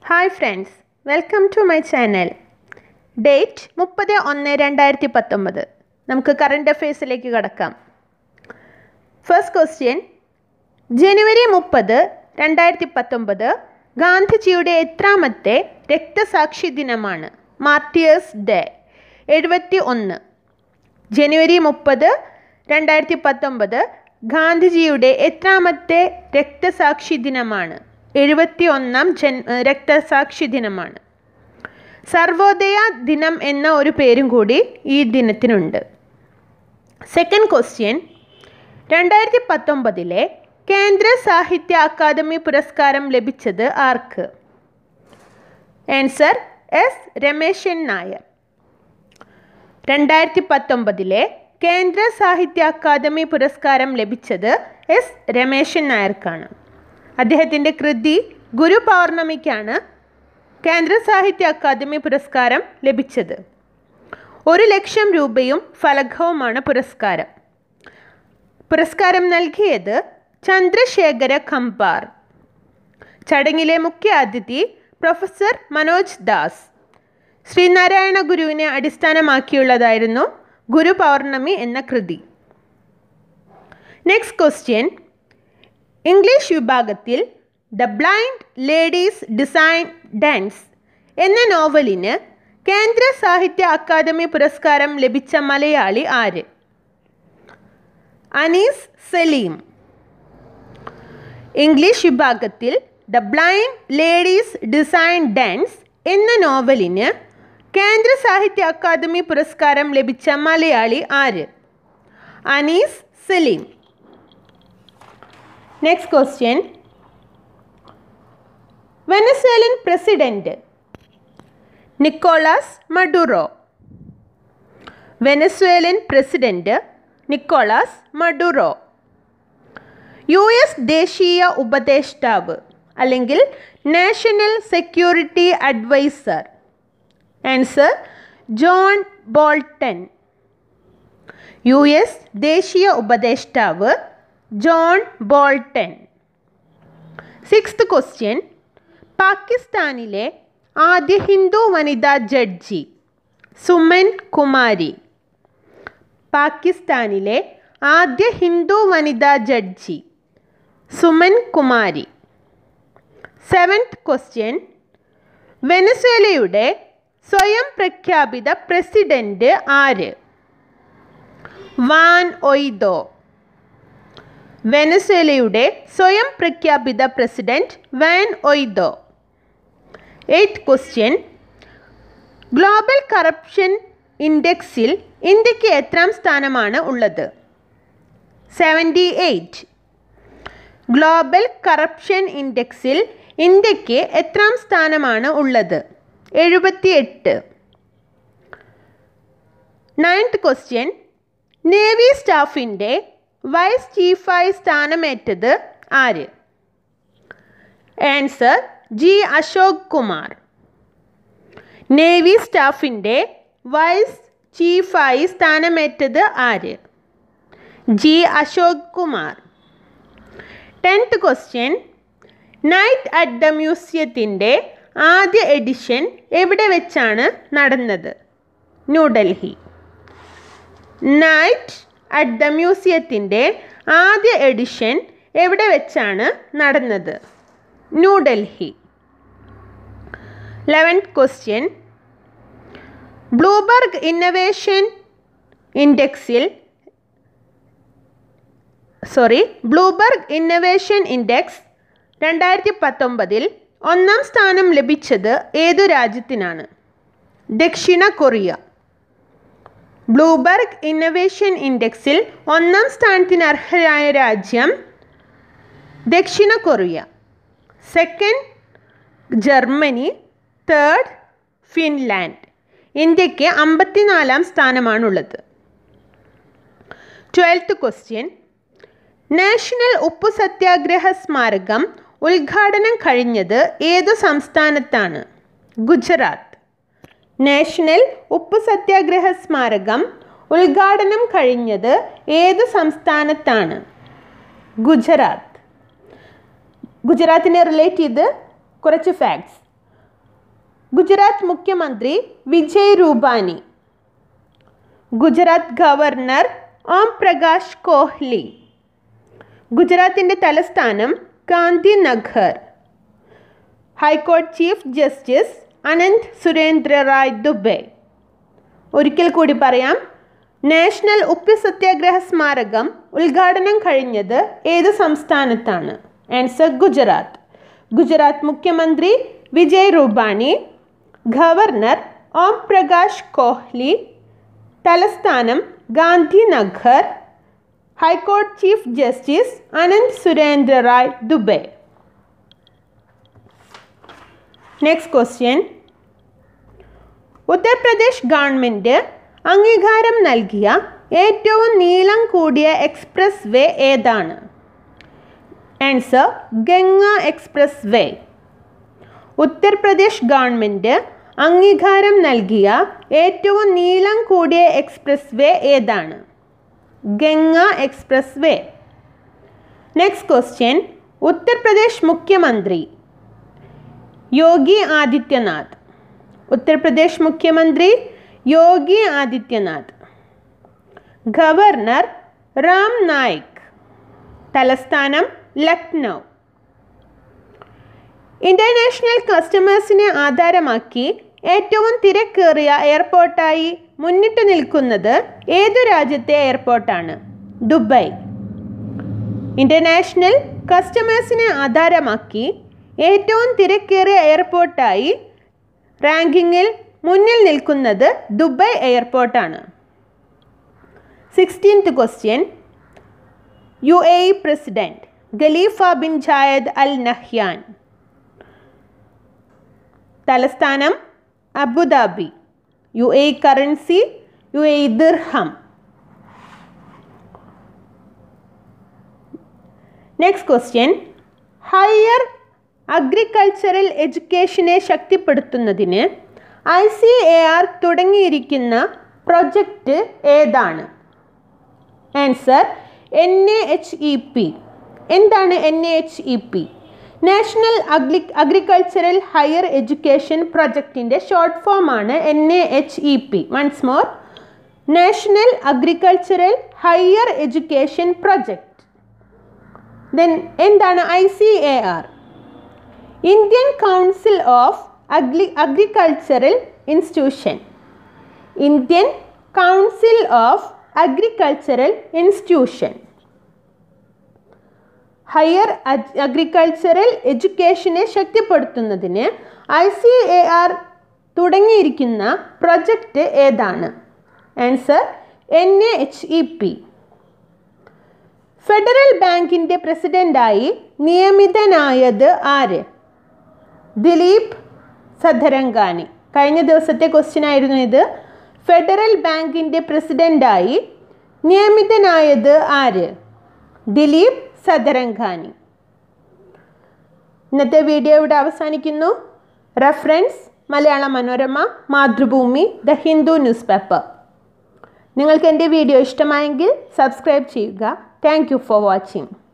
hi friends welcome to my channel date മുപ്പത് ഒന്ന് രണ്ടായിരത്തി പത്തൊമ്പത് നമുക്ക് കറണ്ട് അഫയേഴ്സിലേക്ക് കടക്കാം ഫസ്റ്റ് ക്വസ്റ്റ്യൻ ജനുവരി മുപ്പത് രണ്ടായിരത്തി പത്തൊമ്പത് ഗാന്ധിജിയുടെ എത്രാമത്തെ രക്തസാക്ഷി ദിനമാണ് മാർട്ടിയേഴ്സ് ഡേ എഴുപത്തി ഒന്ന് ജനുവരി മുപ്പത് രണ്ടായിരത്തി പത്തൊമ്പത് ഗാന്ധിജിയുടെ എത്രാമത്തെ രക്തസാക്ഷി ദിനമാണ് എഴുപത്തി ഒന്നാം ജൻ രക്തസാക്ഷി ദിനമാണ് സർവോദയ ദിനം എന്ന ഒരു പേരും കൂടി ഈ ദിനത്തിനുണ്ട് സെക്കൻഡ് ക്വസ്റ്റ്യൻ രണ്ടായിരത്തി പത്തൊമ്പതിലെ കേന്ദ്ര സാഹിത്യ അക്കാദമി പുരസ്കാരം ലഭിച്ചത് ആർക്ക് ആൻസർ എസ് രമേശൻ നായർ രണ്ടായിരത്തി പത്തൊമ്പതിലെ കേന്ദ്ര സാഹിത്യ അക്കാദമി പുരസ്കാരം ലഭിച്ചത് എസ് രമേശൻ നായർക്കാണ് അദ്ദേഹത്തിൻ്റെ കൃതി ഗുരു പൗർണമിക്കാണ് കേന്ദ്ര സാഹിത്യ അക്കാദമി പുരസ്കാരം ലഭിച്ചത് ഒരു ലക്ഷം രൂപയും ഫലകവുമാണ് പുരസ്കാരം പുരസ്കാരം നൽകിയത് ചന്ദ്രശേഖര ഖമ്പാർ ചടങ്ങിലെ മുഖ്യ അതിഥി പ്രൊഫസർ മനോജ് ദാസ് ശ്രീനാരായണ ഗുരുവിനെ അടിസ്ഥാനമാക്കിയുള്ളതായിരുന്നു ഗുരു പൗർണമി എന്ന കൃതി നെക്സ്റ്റ് ക്വസ്റ്റ്യൻ ഇംഗ്ലീഷ് വിഭാഗത്തിൽ the blind lady's descendants എന്ന നോവലിന് കേന്ദ്ര സാഹിത്യ അക്കാദമി പുരസ്കാരം ലഭിച്ച മലയാളി ആര് അനീസ് സലീം ഇംഗ്ലീഷ് വിഭാഗത്തിൽ the blind lady's descendants എന്ന നോവലിന് കേന്ദ്ര സാഹിത്യ അക്കാദമി പുരസ്കാരം ലഭിച്ച മലയാളി ആര് Anees Salim next question Venezuelan president Nicolas Maduro Venezuelan president Nicolas Maduro U S ദേശീയ ഉപദേഷ്ടാവ് അല്ലെങ്കിൽ national security adviser answer John Bolton U S ദേശീയ ഉപദേഷ്ടാവ് ജോൺ ബോൾട്ടൺ സിക്സ്ത് ക്വസ്റ്റ്യൻ പാകിസ്ഥാനിലെ ആദ്യ ഹിന്ദു വനിതാ ജഡ്ജി സുമൻ കുമാരി പാകിസ്ഥാനിലെ ആദ്യ ഹിന്ദു വനിതാ judge Suman Kumari seventh question വെനസ്വേലയുടെ സ്വയം പ്രഖ്യാപിത പ്രസിഡന്റ് ആര് വാൻ ഒയ്ദോ വെനസ്വേലയുടെ സ്വയം പ്രഖ്യാപിത president Juan Guaido eighth question global corruption ഇൻഡെക്സിൽ ഇന്ത്യക്ക് എത്രാം സ്ഥാനമാണ് ഉള്ളത് സെവൻറ്റി എയ്റ്റ് ഗ്ലോബൽ കറപ്ഷൻ ഇൻഡെക്സിൽ ഇന്ത്യക്ക് എത്രാം സ്ഥാനമാണ് ഉള്ളത് എഴുപത്തിയെട്ട് നയൻത് ക്വസ്റ്റ്യൻ നേവി സ്റ്റാഫിൻ്റെ വൈസ് ചീഫായി സ്ഥാനമേറ്റത് ആര് answer G Ashok Kumar navy സ്റ്റാഫിൻ്റെ വൈസ് ചീഫായി സ്ഥാനമേറ്റത് ആര് G Ashok Kumar tenth question night at the മ്യൂസിയത്തിൻ്റെ ആദ്യ എഡിഷൻ എവിടെ വെച്ചാണ് നടന്നത് ന്യൂഡൽഹി നൈറ്റ് അറ്റ് ദ മ്യൂസിയത്തിൻ്റെ ആദ്യ എഡിഷൻ എവിടെ വെച്ചാണ് നടന്നത് New Delhi eleventh question Bloomberg innovation ഇൻഡെക്സിൽ സോറി ബ്ലൂബർഗ് ഇന്നവേഷൻ ഇൻഡെക്സ് രണ്ടായിരത്തി പത്തൊമ്പതിൽ ഒന്നാം സ്ഥാനം ലഭിച്ചത് ഏതു രാജ്യത്തിനാണ് ദക്ഷിണ കൊറിയ ബ്ലൂബർഗ് ഇന്നവേഷൻ ഇൻഡെക്സിൽ ഒന്നാം സ്ഥാനത്തിന് അർഹരായ രാജ്യം ദക്ഷിണ Korea second Germany third Finland ഇന്ത്യക്ക് അമ്പത്തിനാലാം സ്ഥാനമാണുള്ളത് ട്വൽത്ത് ക്വസ്റ്റ്യൻ നാഷണൽ ഉപ്പു സത്യാഗ്രഹ സ്മാരകം ഉദ്ഘാടനം കഴിഞ്ഞത് ഏതു സംസ്ഥാനത്താണ് ഗുജറാത്ത് നാഷണൽ ഉപ്പു സത്യാഗ്രഹ സ്മാരകം ഉദ്ഘാടനം കഴിഞ്ഞത് ഏതു സംസ്ഥാനത്താണ് ഗുജറാത്ത് ഗുജറാത്തിനെ റിലേറ്റ് ചെയ്ത് കുറച്ച് ഫാക്ട്സ് ഗുജറാത്ത് മുഖ്യമന്ത്രി വിജയ് രൂപാനി ഗുജറാത്ത് ഗവർണർ ഓം പ്രകാശ് കോഹ്ലി ഗുജറാത്തിൻ്റെ തലസ്ഥാനം ഗാന്ധിനഗർ ഹൈക്കോടതി ചീഫ് ജസ്റ്റിസ് അനന്ത് സുരേന്ദ്ര റായ് ദുബെ ഒരിക്കൽ കൂടി പറയാം നാഷണൽ ഉപ്പ് സത്യാഗ്രഹ സ്മാരകം ഉദ്ഘാടനം കഴിഞ്ഞത് ഏത് സംസ്ഥാനത്താണ് ആൻസർ ഗുജറാത്ത് ഗുജറാത്ത് മുഖ്യമന്ത്രി വിജയ് രൂപാണി ഗവർണർ ഓം പ്രകാശ് കോഹ്ലി തലസ്ഥാനം ഗാന്ധിനഗർ ഹൈക്കോടതി chief justice Anant Surendra Rai Dube next question Uttar Pradesh government അംഗീകാരം നൽകിയ ഏറ്റവും നീളം കൂടിയ എക്സ്പ്രസ് വേ ഏതാണ് answer Ganga expressway Uttar Pradesh government അംഗീകാരം നൽകിയ ഏറ്റവും നീളം കൂടിയ എക്സ്പ്രസ് വേ ഏതാണ് Ganga expressway next question Uttar Pradesh മുഖ്യമന്ത്രി യോഗി ആദിത്യനാഥ് ഉത്തർപ്രദേശ് മുഖ്യമന്ത്രി യോഗി ആദിത്യനാഥ് ഗവർണർ റാം നായിക് തലസ്ഥാനം ലക്നൗ ഇൻ്റർനാഷണൽ കസ്റ്റമേഴ്സിനെ ആധാരമാക്കി ഏറ്റവും തിരക്കേറിയ എയർപോർട്ടായി മുന്നിട്ട് നിൽക്കുന്നത് ഏതു രാജ്യത്തെ എയർപോർട്ടാണ് ദുബായ് ഇൻ്റർനാഷണൽ കസ്റ്റമേഴ്സിനെ ആധാരമാക്കി ഏറ്റവും തിരക്കേറിയ എയർപോർട്ടായി റാങ്കിങ്ങിൽ മുന്നിൽ നിൽക്കുന്നത് ദുബായ് എയർപോർട്ടാണ് sixteenth question U A E president Khalifa bin Zayed Al Nahyan തലസ്ഥാനം Abu Dhabi U A currency U A dirham next question higher agricultural എഡ്യൂക്കേഷനെ ശക്തിപ്പെടുത്തുന്നതിന് ഐ സി എ ആർ തുടങ്ങിയിരിക്കുന്ന പ്രൊജക്റ്റ് ഏതാണ് answer N A H E P എന്താണ് N A H E P national agri agricultural higher education പ്രൊജക്റ്റിൻ്റെ short ഫോമാണ് N A H E P once more national agricultural higher education project then എന്താണ് I C A R Indian council of agri agricultural institution Indian council of agricultural institution higher agricultural എഡ്യൂക്കേഷനെ ശക്തിപ്പെടുത്തുന്നതിന് I C A R തുടങ്ങിയിരിക്കുന്ന project ഏതാണ് answer N A H E P federal ബാങ്കിൻ്റെ പ്രസിഡൻ്റായി നിയമിതനായത് ആര് ദിലീപ് സധരംഗാനി കഴിഞ്ഞ ദിവസത്തെ ക്വസ്റ്റ്യൻ ആയിരുന്നു ഇത് ഫെഡറൽ ബാങ്കിൻ്റെ പ്രസിഡൻ്റായി നിയമിതനായത് ആര് ദിലീപ് സദരംഗാനി ഇന്നത്തെ വീഡിയോ ഇവിടെ അവസാനിക്കുന്നു reference Malayala Manorama Mathrubhumi the Hindu newspaper നിങ്ങൾക്ക് എൻ്റെ വീഡിയോ ഇഷ്ടമായെങ്കിൽ സബ്സ്ക്രൈബ് ചെയ്യുക താങ്ക് യു ഫോർ വാച്ചിങ്